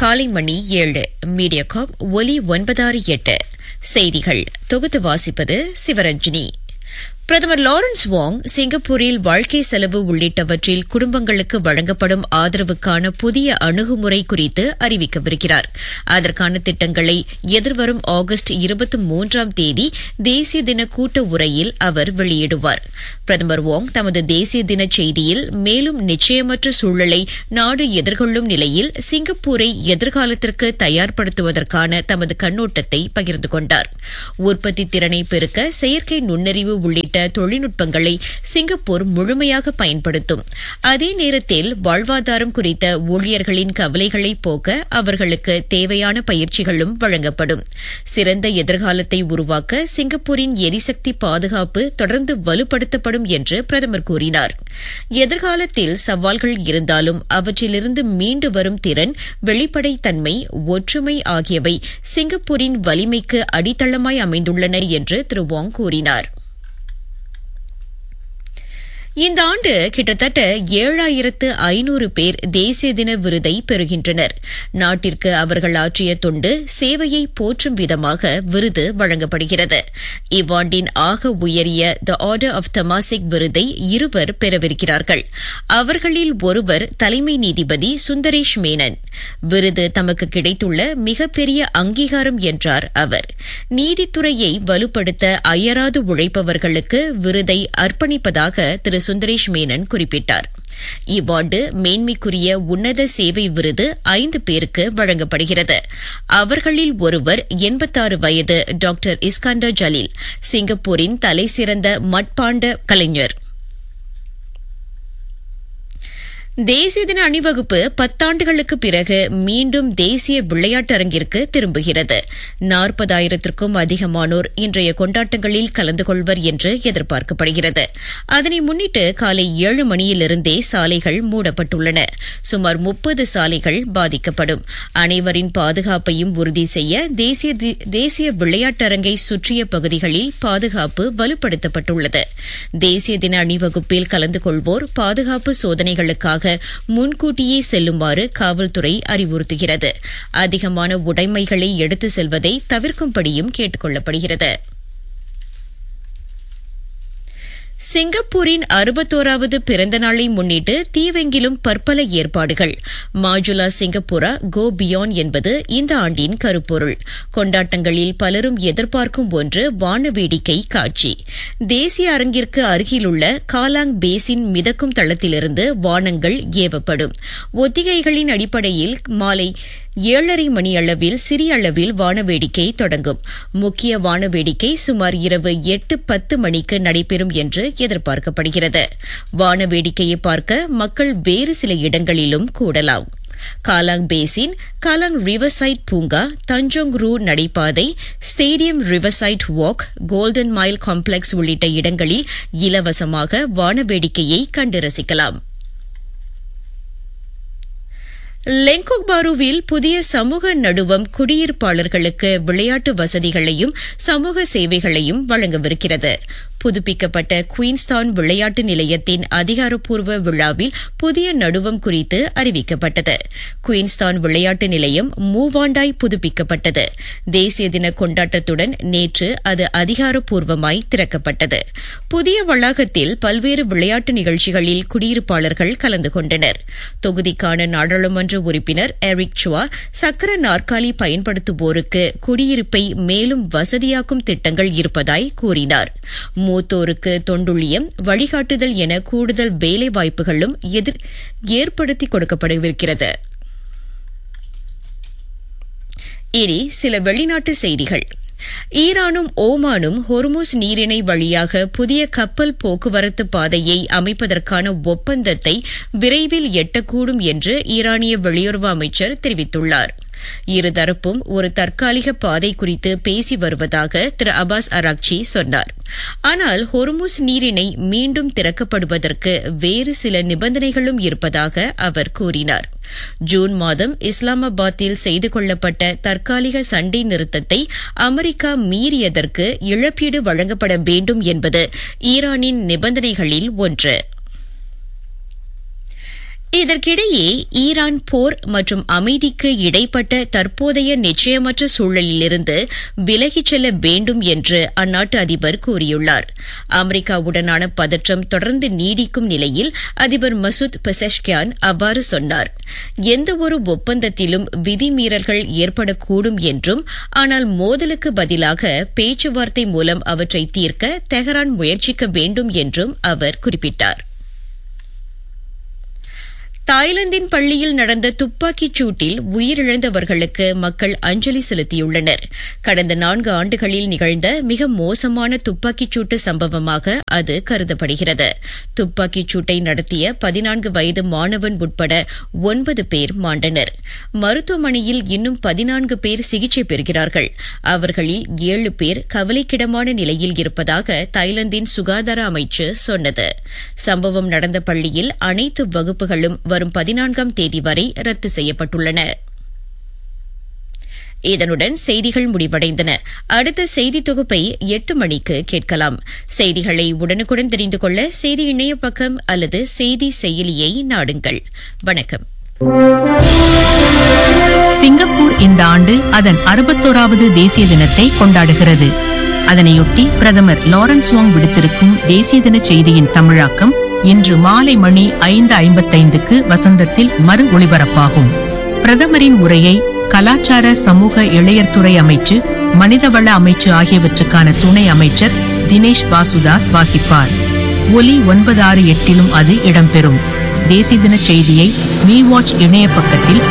காலை மணி ஏழு மீடியாகாப் ஒலி ஒன்பதாறு எட்டு செய்திகள் தொகுத்து வாசிப்பது சிவரஞ்சினி பிரதமர் லாரன்ஸ் வாங் சிங்கப்பூரில் வாழ்க்கை செலவு உள்ளிட்டவற்றில் குடும்பங்களுக்கு வழங்கப்படும் ஆதரவுக்கான புதிய அணுகுமுறை குறித்து அறிவிக்கவிருக்கிறார் அதற்கான திட்டங்களை எதிர்வரும் ஆகஸ்ட் இருபத்தி மூன்றாம் தேதி தேசிய தின கூட்ட உரையில் அவர் வெளியிடுவார் பிரதமர் வாங் தமது தேசிய தின செய்தியில் மேலும் நிச்சயமற்ற சூழலை நாடு எதிர்கொள்ளும் நிலையில் சிங்கப்பூரை எதிர்காலத்திற்கு தயார்படுத்துவதற்கான தமது கண்ணோட்டத்தை பகிர்ந்து கொண்டார் உற்பத்தி திறனை பெருக்க செயற்கை நுண்ணறிவு உள்ளிட்ட தொழில்நுட்பங்களை சிங்கப்பூர் முழுமையாக பயன்படுத்தும் அதே நேரத்தில் வாழ்வாதாரம் குறித்த ஊழியர்களின் கவலைகளை போக்க அவர்களுக்கு தேவையான பயிற்சிகளும் வழங்கப்படும் சிறந்த எதிர்காலத்தை உருவாக்க சிங்கப்பூரின் எரிசக்தி பாதுகாப்பு தொடர்ந்து வலுப்படுத்தப்படும் என்று பிரதமர் கூறினார் எதிர்காலத்தில் சவால்கள் இருந்தாலும் அவற்றிலிருந்து மீண்டு வரும் திறன் வெளிப்படைத்தன்மை ஒற்றுமை ஆகியவை சிங்கப்பூரின் வலிமைக்கு அடித்தளமாய் அமைந்துள்ளன என்று திரு வாங் கூறினார் இந்த ஆண்டு கிட்டத்தட்ட ஏழாயிரத்து ஐநூறு பேர் தேசிய தின விருதை பெறுகின்றனர் நாட்டிற்கு அவர்கள் ஆற்றிய தொண்டு சேவையை போற்றும் விதமாக விருது வழங்கப்படுகிறது இவ்வாண்டின் ஆக உயரிய த ஆர்டர் ஆஃப் தமாசிக் விருதை இருவர் பெறவிருக்கிறார்கள் அவர்களில் ஒருவர் தலைமை நீதிபதி சுந்தரேஷ் மேனன் விருது தமக்கு கிடைத்துள்ள மிகப்பெரிய அங்கீகாரம் என்றார் அவர் நீதித்துறையை வலுப்படுத்த அயராது உழைப்பவர்களுக்கு விருதை அர்ப்பணிப்பதாக திரு சுந்தரேஷ் மேனன் குறிப்பிட்டார் இவ்வாண்டு மேன்மைக்குரிய உன்னத சேவை விருது ஐந்து பேருக்கு வழங்கப்படுகிறது அவர்களில் ஒருவர் எண்பத்தாறு வயது டாக்டர் இஸ்காண்டர் ஜலீல் சிங்கப்பூரின் தலைசிறந்த மட்பாண்ட கலைஞர் தேசிய தின அணிவகுப்பு பத்தாண்டுகளுக்கு பிறகு மீண்டும் தேசிய விளையாட்டரங்கிற்கு திரும்புகிறது நாற்பதாயிரத்திற்கும் அதிகமானோர் இன்றைய கொண்டாட்டங்களில் கலந்து கொள்வர் என்று எதிர்பார்க்கப்படுகிறது அதனை முன்னிட்டு காலை ஏழு மணியிலிருந்தே சாலைகள் மூடப்பட்டுள்ளன சுமார் முப்பது சாலைகள் பாதிக்கப்படும் அனைவரின் பாதுகாப்பையும் உறுதி செய்ய தேசிய தேசிய விளையாட்டரங்கை சுற்றிய பகுதிகளில் பாதுகாப்பு வலுப்படுத்தப்பட்டுள்ளது தேசிய தின அணிவகுப்பில் கலந்து கொள்வோர் பாதுகாப்பு சோதனைகளுக்காக முன்கூட்டியே செல்லுமாறு காவல்துறை அறிவுறுத்துகிறது அதிகமான உடைமைகளை எடுத்து செல்வதை தவிர்க்கும்படியும் கேட்டுக் கொள்ளப்படுகிறது சிங்கப்பூரின் அறுபத்தோராவது பிறந்த நாளை முன்னிட்டு தீவெங்கிலும் பற்பல ஏற்பாடுகள் மாஜுலா சிங்கப்பூரா கோ பியான் என்பது இந்த ஆண்டின் கருப்பொருள் கொண்டாட்டங்களில் பலரும் எதிர்பார்க்கும் ஒன்று வான வேடிக்கை காட்சி தேசிய அரங்கிற்கு அருகிலுள்ள காலாங் பேசின் மிதக்கும் தளத்திலிருந்து வானங்கள் ஏவப்படும் ஒத்திகைகளின் அடிப்படையில் மாலை ஏழரை மணி அளவில் சிறிய அளவில் வானவேடிக்கை தொடங்கும் முக்கிய வானவேடிக்கை சுமார் இரவு எட்டு பத்து மணிக்கு நடைபெறும் என்று எதிர்பார்க்கப்படுகிறது வானவேடிக்கையை பார்க்க மக்கள் வேறு சில இடங்களிலும் கூடலாம் காலாங் பேசின் காலாங் ரிவர்சைட் பூங்கா தஞ்சோங் ரூ நடைபாதை stadium riverside walk golden mile complex உள்ளிட்ட இடங்களில் இலவசமாக வானவேடிக்கையை கண்டு ரசிக்கலாம் லெங்கோக் பாருவில் புதிய சமூக நடுவம் குடியிருப்பாளர்களுக்கு விளையாட்டு வசதிகளையும் சமூக சேவைகளையும் வழங்கவிருக்கிறது புதுப்பிக்கப்பட்ட குயின்ஸ்டான் விளையாட்டு நிலையத்தின் அதிகாரப்பூர்வ விழாவில் புதிய நடுவம் குறித்து அறிவிக்கப்பட்டது குயின்ஸ்டான் விளையாட்டு நிலையம் மூவாண்டாய் புதுப்பிக்கப்பட்டது தேசிய தின கொண்டாட்டத்துடன் நேற்று அது அதிகாரப்பூர்வமாய் திறக்கப்பட்டது புதிய வளாகத்தில் பல்வேறு விளையாட்டு நிகழ்ச்சிகளில் குடியிருப்பாளர்கள் கலந்து கொண்டனர் தொகுதிக்கான நாடாளுமன்ற உறுப்பினர் எரிக் சுவா சக்கர நாற்காலி பயன்படுத்துவோருக்கு குடியிருப்பை மேலும் வசதியாக்கும் திட்டங்கள் இருப்பதாய் கூறினார் மூத்தோருக்கு தொண்டுழியம் வழிகாட்டுதல் என கூடுதல் வேலை வாய்ப்புகளும் ஏற்படுத்தி கொடுக்கப்படவிருக்கிறது இனி சில வெளிநாட்டு செய்திகள் ஈரானும் ஓமானும் ஹொர்முஸ் நீரிணை வழியாக புதிய கப்பல் போக்குவரத்து பாதையை அமைப்பதற்கான ஒப்பந்தத்தை விரைவில் எட்டக்கூடும் என்று ஈரானிய வெளியுறவு அமைச்சர் தெரிவித்துள்ளார் இருதரப்பும் ஒரு தற்காலிக பாதை குறித்து பேசி வருவதாக திரு அபாஸ் அராக்சி சொன்னார் ஆனால் ஹொர்முஸ் நீரிணை மீண்டும் திறக்கப்படுவதற்கு வேறு சில நிபந்தனைகளும் இருப்பதாக அவர் கூறினார் ஜூன் மாதம் இஸ்லாமாபாத்தில் செய்து கொள்ளப்பட்ட தற்காலிக சண்டை நிறுத்தத்தை அமெரிக்கா மீறியதற்கு இழப்பீடு வழங்கப்பட வேண்டும் என்பது ஈரானின் நிபந்தனைகளில் ஒன்று இதற்கிடையே ஈரான் போர் மற்றும் அமைதிக்கு இடைப்பட்ட தற்போதைய நிச்சயமற்ற சூழலிலிருந்து விலகிச் செல்ல வேண்டும் என்று அந்நாட்டு அதிபர் கூறியுள்ளார் அமெரிக்காவுடனான பதற்றம் தொடர்ந்து நீடிக்கும் நிலையில் அதிபர் மசூத் பெசஷ்கியான் அவ்வாறு சொன்னார் எந்தவொரு ஒப்பந்தத்திலும் விதிமீறல்கள் ஏற்படக்கூடும் என்றும் ஆனால் மோதலுக்கு பதிலாக பேச்சுவார்த்தை மூலம் அவற்றை தீர்க்க தெஹரான் முயற்சிக்க வேண்டும் என்றும் அவர் குறிப்பிட்டார் தாய்லாந்தின் பள்ளியில் நடந்த துப்பாக்கிச் சூட்டில் உயிரிழந்தவர்களுக்கு மக்கள் அஞ்சலி செலுத்தியுள்ளனர் கடந்த நான்கு ஆண்டுகளில் நிகழ்ந்த மிக மோசமான துப்பாக்கிச் சூட்டு சம்பவமாக அது கருதப்படுகிறது துப்பாக்கிச் சூட்டை நடத்திய பதினான்கு வயது மாணவன் உட்பட ஒன்பது பேர் மாண்டனர் மருத்துவமனையில் இன்னும் பதினான்கு பேர் சிகிச்சை பெறுகிறார்கள் அவர்களில் ஏழு பேர் கவலைக்கிடமான நிலையில் இருப்பதாக தாய்லாந்தின் சுகாதார அமைச்சு சொன்னது சம்பவம் நடந்த பள்ளியில் அனைத்து வகுப்புகளும் வரும் பதினான்காம் தேதி வரை ரத்து செய்யப்பட்டுள்ளன இதனுடன் செய்திகள் முடிவடைந்தன அடுத்த செய்தி தொகுப்பை எட்டு மணிக்கு கேட்கலாம் செய்திகளை உடனுக்குடன் தெரிந்து கொள்ள செய்தி இணைய பக்கம் அல்லது செய்தி செயலியை நாடுங்கள் வணக்கம் சிங்கப்பூர் இந்த ஆண்டு அதன் அறுபத்தோராவது தேசிய தினத்தை கொண்டாடுகிறது அதனையொட்டி பிரதமர் லாரன்ஸ் வாங் விடுத்திருக்கும் தேசிய தின செய்தியின் தமிழாக்கம் இன்று மாலை மணி ஐந்து ஐம்பத்தைந்துக்கு வசந்தத்தில் மறு ஒளிபரப்பாகும் பிரதமரின் உரையை கலாச்சார சமூக இளையர்துறை அமைச்சு மனிதவள அமைச்சு ஆகியவற்றுக்கான துணை அமைச்சர் தினேஷ் வாசுதாஸ் வாசிப்பார் ஒலி ஒன்பது ஆறு எட்டிலும் அது இடம்பெறும் தேசிய தின செய்தியை மீ வாட்ச் இணைய பக்கத்தில்